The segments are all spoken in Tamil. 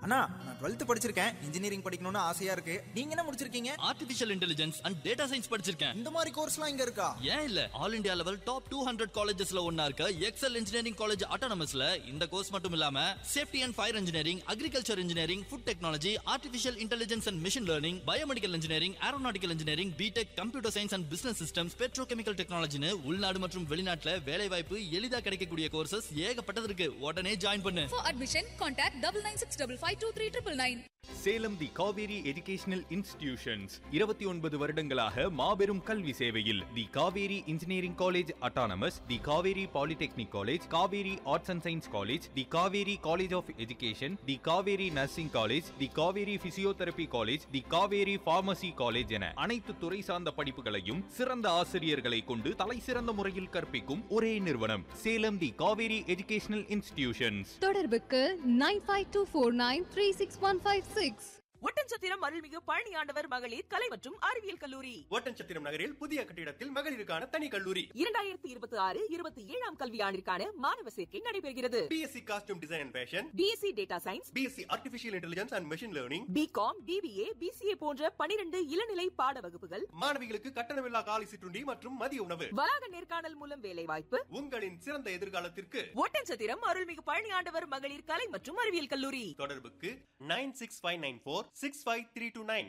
அண்ணா நான் டுவெல்த் படிச்சிருக்கேன் இன்ஜினியரிங் படிக்கணும்னு ஆசையா இருக்கு நீங்க என்ன முடிச்சிருக்கீங்க artificial intelligence and data science படிச்சிருக்கேன் இந்த மாதிரி கோர்ஸ்லாம் இங்க இருக்கா ஏன் இல்ல all India level top two hundred காலேஜஸ்ல ஒன்னா இருக்க எக்ஸல் இன்ஜினியரிங் காலேஜ் ஆட்டோனமஸ்ல இந்த கோர்ஸ் மட்டும் இல்லாம safety and fire engineering agriculture engineering food technology artificial intelligence and machine learning biomedical engineering aeronautical engineering BTech computer science and business systems petrochemical டெக்னாலஜின்னு உள்நாடு மற்றும் வெளிநாட்டுல வேலை வாய்ப்பு எளிதா கிடைக்கக்கூடிய கோர்சஸ் ஏகப்பட்டது இருக்கு உடனே ஜாயின் பண்ணு For admission, contact double nine six double five two three triple nine. Salem the Kaveri educational institutions இருபத்தி ஒன்பது வருடங்களாக மாபெரும் கல்வி சேவையில் the Kaveri engineering college autonomous the Kaveri polytechnic college Kaveri arts and science college the Kaveri college of education the Kaveri nursing college the Kaveri physiotherapy college the Kaveri pharmacy college என அனைத்து துறை சார்ந்த படிப்புகளையும் சிறந்த ஆசிரியர்களை கொண்டு தலை சிறந்த முறையில் கற்பிக்கும் ஒரே நிறுவனம் Salem the Kaveri educational institutions தொடர்புக்கு nine five two four nine three six one five six Oddanchatram அருள்மிகு பழனி ஆண்டவர் மகளிர் கலை மற்றும் அறிவியல் கல்லூரி ஓட்டன்சத்திரம் நகரில் புதிய கட்டிடத்தில் மகளிருக்கான தனி கல்லூரி இரண்டாயிரத்தி இருபத்தி ஆறு இருபத்தி ஏழாம் கல்வியாண்டிற்கான மாணவ சேர்க்கை நடைபெறுகிறது BSc costume design and fashion BSc data science BSc artificial intelligence and machine learning BCom BBA BCA போன்ற பனிரெண்டு இளநிலை பாட வகுப்புகள் மாணவிகளுக்கு கட்டணமில்லா காலை சிற்றுண்டி மற்றும் மதிய உணவு வளாக நேர்காணல் மூலம் வேலை வாய்ப்பு உங்களின் சிறந்த எதிர்காலத்திற்கு ஒட்டன்சத்திரம் அருள்மிகு பழனி ஆண்டவர் மகளிர் கலை மற்றும் அறிவியல் கல்லூரி தொடர்புக்கு nine six five nine four six five three two nine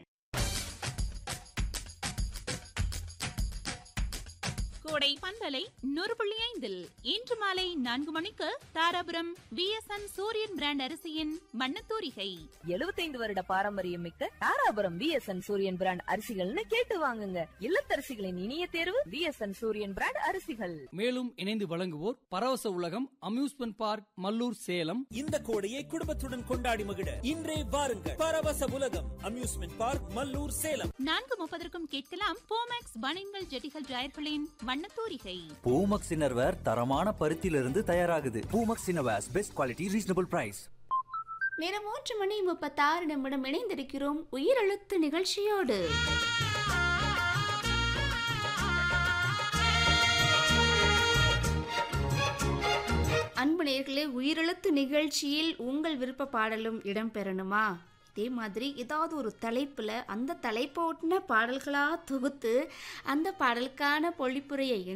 கோடை பண்பலை நூறு புள்ளி ஐந்தில் இன்று மாலை நான்கு மணிக்கு தாராபுரம் விஎஸ்என் சூரியன் பிராண்ட் அரிசியின் மண்ணத்தூரிகை எழுபத்தைந்து வருட பாரம்பரியம் மிக்க தாராபுரம் விஎஸ்என் சூரியன் பிராண்ட் அரிசிகள்னு கேட்டு வாங்குங்க இல்லத்தரசிகளின் இனிய தேர்வு விஎஸ்என் சூரியன் பிராண்ட் அரிசிகள் மேலும் இணைந்து வழங்குவோர் பரவச உலகம் அம்யூஸ்மெண்ட் பார்க் மல்லூர் சேலம் இந்த கோடையை குடும்பத்துடன் கொண்டாடி மகிழ இன்றே வாருங்கள் பரவச உலகம் அம்யூஸ்மெண்ட் பார்க் மல்லூர் சேலம் நான்கு முப்பதற்கும் கேட்கலாம் போமேக்ஸ் பனின்கள் ஜெட்டிகள் ஜாயர்களின் மண்ணத்தூரிகை பூமக்ஸ் இன்னர்வேர் தரமான பருத்தியிலிருந்து தயாராகுது Poomex innerwears best quality reasonable price நேரம் மூன்று மணி முப்பத்தாறு நிமிடம் இணைந்திருக்கிறோம் உயிரெழுத்து நிகழ்ச்சியோடு அன்பு நேர்களே உயிரெழுத்து நிகழ்ச்சியில் உங்கள் விருப்ப பாடலும் இடம்பெறணுமா இதே மாதிரி ஏதாவது ஒரு தலைப்பில் அந்த தலைப்போட்டின பாடல்களாக தொகுத்து அந்த பாடலுக்கான பொழிப்புரையை